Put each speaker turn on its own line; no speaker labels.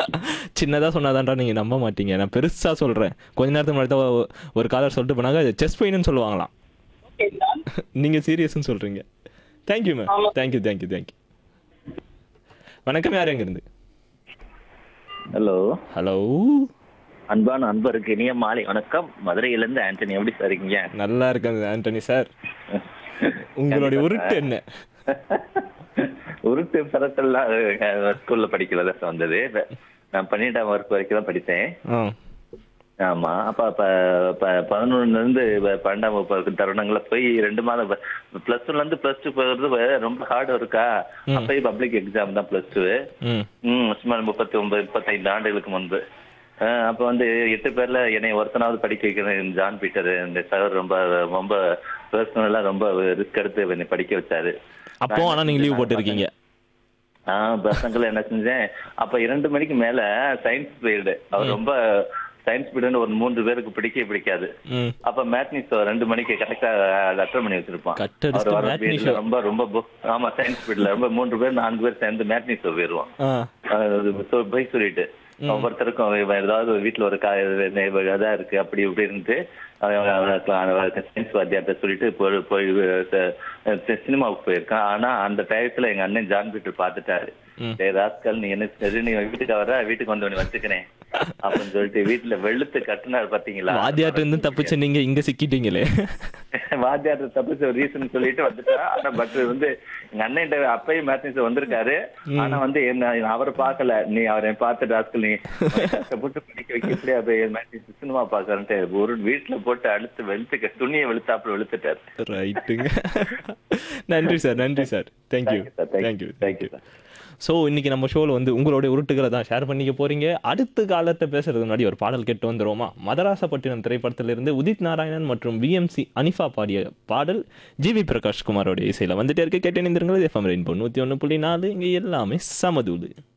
சின்னதாக சொன்னாதான்டா நீங்கள் நம்ப மாட்டீங்க நான் பெருசாக சொல்கிறேன் கொஞ்ச நேரத்துக்கு முன்னாடி தான் ஒ- ஒரு காலர் சொல்லிட்டு போனாங்க செஸ்ட் பெயின்னு சொல்லுவாங்களாம் நீங்கள் சீரியஸ்னு சொல்கிறீங்க thank you ma'am thank you thank you thank you வணக்கம் யார் எங்கேருந்து
ஹலோ
ஹலோ
அன்பான அன்பருக்கு இனிய மாலை வணக்கம் மதுரையிலேருந்து ஆண்டனி எப்படி சார் இருக்கீங்க
நல்லா இருக்கேன் ஆண்டனி சார் உங்களுடைய உருட்டு என்ன
உருட்டு பரத்தெல்லாம் ஸ்கூல்ல படிக்கல தான் வந்தது இப்ப நான் பன்னிரெண்டாம் வகுப்பு வரைக்கும் தான் படித்தேன்
ஆ
ஆமா அப்ப அப்ப ப- பதினொன்னுல இருந்து ப- பன்னெண்டாம் வகுப்பு வரைக்கும் தருணங்கள்ல போய் ரெண்டு மாதம் பிளஸ் டூல இருந்து பிளஸ் டூ போகிறது ரொம்ப ஹார்ட் இருக்கா அப்பயும் பப்ளிக் எக்ஸாம் தான் பிளஸ் டூ
ம்
ம் சுமார் முப்பத்தி ஒன்பது முப்பத்தைந்து ஆண்டுகளுக்கு முன்பு அஹ் அப்ப வந்து எட்டு பேர்ல என்னை ஒருத்தனாவது படிக்க வைக்கிறேன் ஜான் பீட்டர் இந்த சார் ரொம்ப ரொம்ப பர்சனலா ரொம்ப ரிஸ்க் எடுத்து என்னை படிக்க வச்சாரு
அப்போ ஆனால் நீங்கள் லீவ் போட்டிருக்கீங்க
ஆஹ் பசங்களை என்ன செஞ்சேன் அப்ப இரண்டு மணிக்கு மேல சயின்ஸ் பீரியடு அவர் ரொம்ப சயின்ஸ் பீரியட் ஒரு மூன்று பேருக்கு பிடிக்கவே பிடிக்காது
ம்
அப்ப மேட்னி ஷோ ரெண்டு மணிக்கு கரெக்டா லெட்டர் பண்ணி வச்சிருப்பான்
Cut அடிச்சுட்டு
அவர் வர
matinee
period
show.
ல ரொம்ப ரொம்ப bo- ஆமா சயின்ஸ் பீரியட்ல ரொம்ப மூன்று பேர் நான்கு பேர் சேர்ந்து மேட்னி ஷோ போயிருவோம்
ஆ
அது சொ- போய் சொல்லிட்டு ஒவ்வொருத்தருக்கும் இவன் ஏதாவது ஒரு வீட்டுல ஒரு கா இதா இருக்கு அப்படி இப்படின்ட்டு சயின்ஸ் வாத்தியார்ட்ட சொல்லிட்டு போய் போய் ச- ச- சினிமாவுக்கு போயிருக்கான் ஆனா அந்த டயத்துல எங்க அண்ணன் ஜான் பீட்டர் பாத்துட்டாரு டேய் ராஸ்கல் நீ என்ன சரி நீ வீட்டுக்கு வர வீட்டுக்கு வந்து உன்னை வச்சுக்கிறேன் அப்படின்னு சொல்லிட்டு வீட்டுல வெளுத்து கட்டுனாரு பாத்தீங்களா
வாத்தியார்ட்ட இருந்து தப்பிச்சு நீங்க இங்க சிக்கிட்டீங்களே
வாத்தியார் தப்பிச்ச ஒரு ரீசன் சொல்லிட்டு வந்துட்டா ஆனா பட் வந்து எங்க அண்ணன் அப்பயும் மேத்னிஸ் வந்திருக்காரு ஆனா வந்து என்ன அவரை பார்க்கல நீ அவரை பார்த்து ராஸ்கல் நீ கஷ்டப்பட்டு படிக்க வைக்க இப்படியா மேத்னிஸ் சினிமா பாக்குறேன்ட்டு ஒரு வீட்டுல போட்டு அழுத்து வெளுத்து துணியை வெளுத்தாப்புல வெளுத்துட்டாரு
ரைட்டுங்க நன்றி சார் நன்றி sir thank you
Thank you, sir. Thank you.
Thank you
Thank
thank you
you, sir.
So இன்னைக்கு நம்ம ஷோவில் வந்து உங்களுடைய உருட்டுகளை தான் ஷேர் பண்ணிக்க போறீங்க அடுத்த காலத்தை பேசுறது முன்னாடி ஒரு பாடல் கேட்டு வந்துருவோமா மதராசப்பட்டினம் திரைப்படத்திலிருந்து உதித் நாராயணன் மற்றும் விஎம்சி அனிஃபா பாடிய பாடல் ஜிவி பிரகாஷ் குமாரோட இசையில் வந்துட்டே இருக்க கேட்டு நிந்திருங்கள் எஃப்எம் ரெயின்போ நூற்றி ஒன்று புள்ளி நாலு இங்கே எல்லாமே சமதூது